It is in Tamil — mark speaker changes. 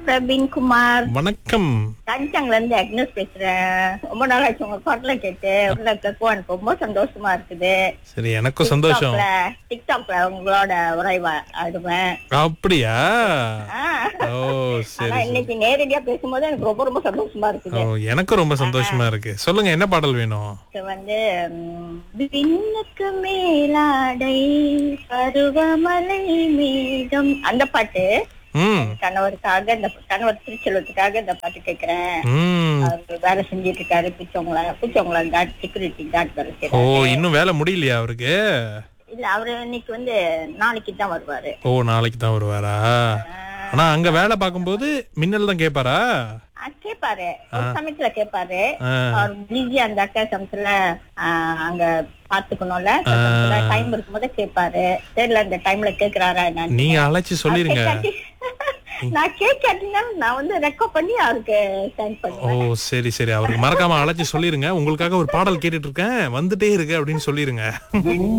Speaker 1: பிரவீன் குமார்
Speaker 2: வணக்கம்
Speaker 1: கஞ்சங்ல இருந்து அக்னஸ் பேசுறேன் ரொம்ப நாள் ஆச்சு உங்க குரலை கேட்டு உள்ள கேட்கும் எனக்கு ரொம்ப சந்தோஷமா இருக்குது
Speaker 2: சரி எனக்கும் சந்தோஷம்
Speaker 1: டிக்டாக்ல டிக்டாக்ல உங்களோட உரைவா ஆடுவேன்
Speaker 2: அப்படியா
Speaker 1: ஆ.
Speaker 2: ஓ
Speaker 1: ஆனா
Speaker 2: சரி சரி.
Speaker 1: இன்னைக்கு நேரடியா பேசும்போது எனக்கு ரொம்ப ரொம்ப சந்தோஷமா
Speaker 2: ஓ
Speaker 1: இருக்குது
Speaker 2: எனக்கும் ரொம்ப சந்தோஷமா இருக்கு சொல்லுங்க என்ன பாடல் வேணும்
Speaker 1: இது வந்து ம், விண்ணுக்கு மேலாடை பருவமலை மேகம் அந்த பாட்டு
Speaker 2: ம்
Speaker 1: கணவருக்காக இந்த கணவர் திருச்செல்வத்துக்காக இந்த பாட்டு கேக்குறேன்
Speaker 2: ம்
Speaker 1: அவர் வேலை செஞ்சிட்டு இருக்காரு பிச்சவங்கள பிச்சவங்கள காட் செக்யூரிட்டி கார்டு வேலை
Speaker 2: ஓ
Speaker 1: செய்யறாரு
Speaker 2: இன்னும் வேலை முடியலையா அவருக்கு
Speaker 1: இல்ல அவரு இன்னைக்கு வந்து நாளைக்கு தான் வருவாரு
Speaker 2: ஓ நாளைக்கு தான் வருவாரா ஆனா அங்க வேலை பார்க்கும்போது மின்னல் தான் கேட்பாரா
Speaker 1: ஆ, கேப்பாரு ஒரு சமயத்துல கேப்பாரு
Speaker 2: ஆ.
Speaker 1: அவர் பிஸியா இருந்தாக்க சமயத்துல ஆ, அங்க பாத்துக்கணும்ல டைம் இருக்கும்போது கேப்பாரு தெரியல இந்த டைம்ல கேக்குறாரா என்னன்னு
Speaker 2: நீங்க அழைச்சு சொல்லிருங்க
Speaker 1: கேட்காட்டி- நான் கேட்காட்டினா நான் வந்து ரெக்கார்ட் பண்ணி அவருக்கு சென்ட்
Speaker 2: ஓ
Speaker 1: பண்ணுவேன்
Speaker 2: சரி சரி அவருக்கு மறக்காம அழைச்சு சொல்லிருங்க உங்களுக்காக ஒரு பாடல் கேட்டுட்டு இருக்கேன் வந்துட்டே இருக்கு அப்படின்னு சொல்லிருங்க